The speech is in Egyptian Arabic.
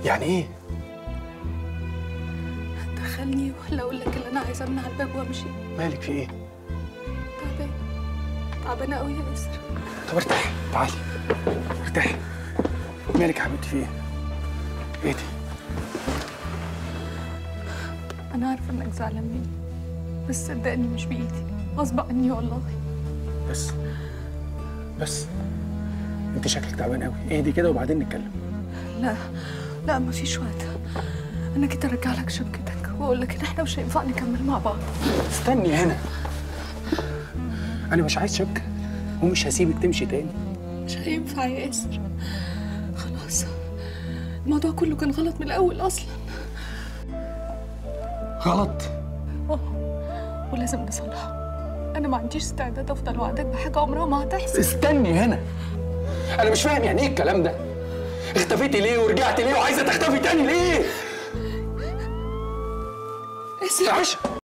يعني ايه دخلني ولا اقول لك اللي انا عايزه امنع الباب وامشي مالك في ايه تعبانه تعبانه قوي يا ياسر طب ارتاحي تعالي ارتاحي مالك يا حبيبتي في ايه ايه دي انا عارفه انك زعلان مني بس صدقني مش بايدي غصب عني والله بس بس انت شكلك تعبان قوي اهدي كده وبعدين نتكلم لا لا مفيش وقت انا كده ارجع لك شبكتك واقول لك ان احنا مش هينفع نكمل مع بعض استني هنا انا مش عايز شبكه ومش هسيبك تمشي تاني مش هينفع يا ياسر خلاص الموضوع كله كان غلط من الاول اصلا غلط اه ولازم نصلحه انا ما عنديش استعداد افضل وعدك بحاجه عمرها ما هتحصل استني هنا انا مش فاهم يعني ايه الكلام ده اختفيتي ليه ورجعتي ليه وعايزه تختفي تاني ليه ياسر عيشه